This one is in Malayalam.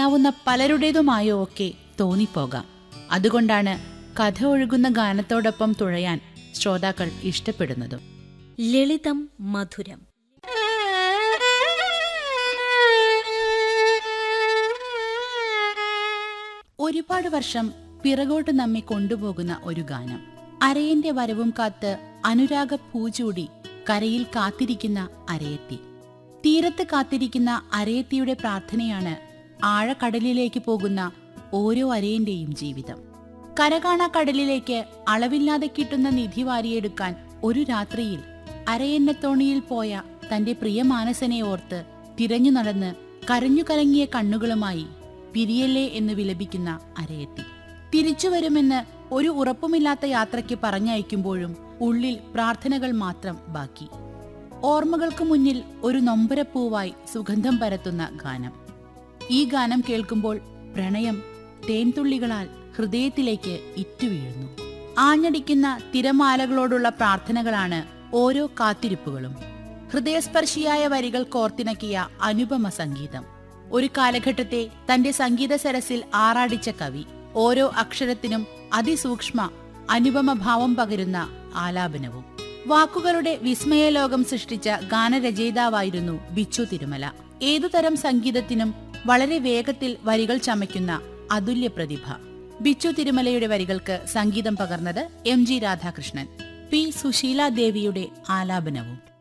അറിയാവുന്ന പലരുടേതുമായോ ഒക്കെ തോന്നിപ്പോകാം അതുകൊണ്ടാണ് കഥ ഒഴുകുന്ന ഗാനത്തോടൊപ്പം തുഴയാൻ ശ്രോതാക്കൾ ഇഷ്ടപ്പെടുന്നതും ലളിതം മധുരം ഒരുപാട് വർഷം പിറകോട്ട് നമ്മെ കൊണ്ടുപോകുന്ന ഒരു ഗാനം അരയന്റെ വരവും കാത്ത് അനുരാഗ പൂചൂടി കരയിൽ കാത്തിരിക്കുന്ന അരയത്തി തീരത്ത് കാത്തിരിക്കുന്ന അരയത്തിയുടെ പ്രാർത്ഥനയാണ് ആഴക്കടലിലേക്ക് പോകുന്ന ഓരോ അരയന്റെയും ജീവിതം കരകാണ കടലിലേക്ക് അളവില്ലാതെ കിട്ടുന്ന നിധി വാരിയെടുക്കാൻ ഒരു രാത്രിയിൽ അരയന്നത്തോണിയിൽ പോയ തന്റെ പ്രിയമാനസനെ ഓർത്ത് തിരഞ്ഞു നടന്ന് കരഞ്ഞു കലങ്ങിയ കണ്ണുകളുമായി പിരിയല്ലേ എന്ന് വിലപിക്കുന്ന അരയത്തി തിരിച്ചു വരുമെന്ന് ഒരു ഉറപ്പുമില്ലാത്ത യാത്രയ്ക്ക് പറഞ്ഞയക്കുമ്പോഴും ഉള്ളിൽ പ്രാർത്ഥനകൾ മാത്രം ബാക്കി ഓർമ്മകൾക്ക് മുന്നിൽ ഒരു നൊമ്പരപ്പൂവായി സുഗന്ധം പരത്തുന്ന ഗാനം ഈ ഗാനം കേൾക്കുമ്പോൾ പ്രണയം തേൻതുള്ളികളാൽ ഹൃദയത്തിലേക്ക് ഇറ്റുവീഴുന്നു ആഞ്ഞടിക്കുന്ന തിരമാലകളോടുള്ള പ്രാർത്ഥനകളാണ് ഓരോ കാത്തിരിപ്പുകളും ഹൃദയസ്പർശിയായ വരികൾ കോർത്തിണക്കിയ അനുപമ സംഗീതം ഒരു കാലഘട്ടത്തെ തന്റെ സംഗീത സരസിൽ ആറാടിച്ച കവി ഓരോ അക്ഷരത്തിനും അതിസൂക്ഷ്മ അനുപമ ഭാവം പകരുന്ന ആലാപനവും വാക്കുകളുടെ വിസ്മയലോകം സൃഷ്ടിച്ച ഗാനരചയിതാവായിരുന്നു ബിച്ചു തിരുമല ഏതുതരം സംഗീതത്തിനും വളരെ വേഗത്തിൽ വരികൾ ചമയ്ക്കുന്ന അതുല്യ പ്രതിഭ ബിച്ചു തിരുമലയുടെ വരികൾക്ക് സംഗീതം പകർന്നത് M G Radhakrishnan P Susheela ദേവിയുടെ ആലാപനവും